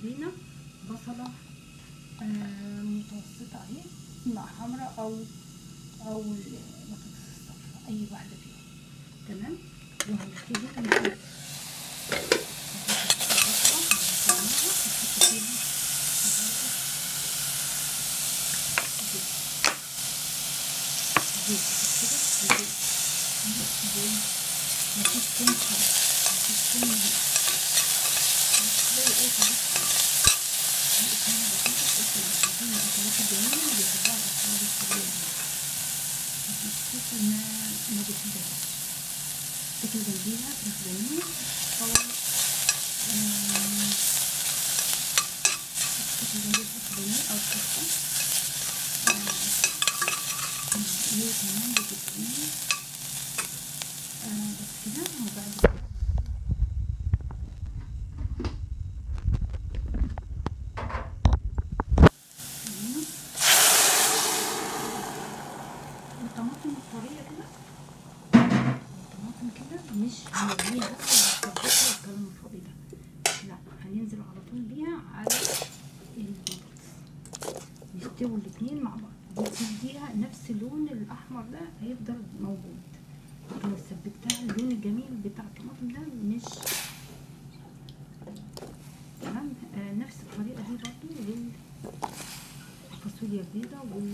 حطينا بصلة آه متوسطة اهي مع حمراء او او البطاطس الصفراء اي واحدة فيهم تمام وهنبتدي نحط مفيش كون خالص مفيش كون نهائي زي اي خلاص دي اسمها بسيطة قلت المحبين الأكلات الجميلة اللي بيحبوها الأطفال الصغيرين مفيش كيف ما ما بيحبهاش تاكل جنبيها فراخ بانيه أو تاكل جنبيها فراخ بانيه أو كفتة هي كمان بتبقى بس كده وبعد كده الطماطم الطرية كده الطماطم كده مش هنرميها بس ونسبكها والكلام الفاضي ده لا هننزل على طول بيها على البطاطس يستووا الاتنين مع بعض بتديها نفس اللون الأحمر ده هيفضل موجود لو سبكتها اللون الجميل بتاع الطماطم ده مش تمام آه نفس الطريقة دي برضو للفاصوليا البيضاء وال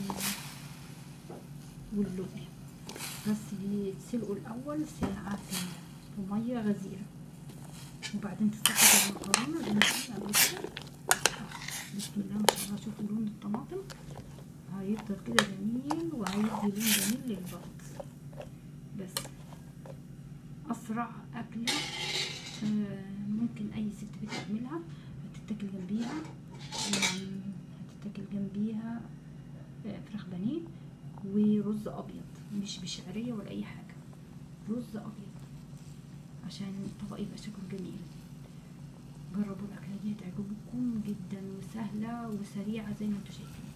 واللوبيا بس بيتسلقوا الأول ساعة في في مية غزيرة وبعدين تسقط المكرونة زي ما قلنا قبل كده بسم الله ما شاء الله شوفوا لون الطماطم هيفضل كده جميل وهيدي لون جميل للبطاطس بس أسرع أكلة آه ممكن أي ست بتعملها هتتاكل جنبيها هتتاكل جنبيها آه فراخ بانيه ورز أبيض مش بشعرية ولا أي حاجة رز أبيض عشان الطبق يبقى شكله جميل جربوا الأكلة دي تعجبكم جدا وسهلة وسريعة زي ما انتوا شايفين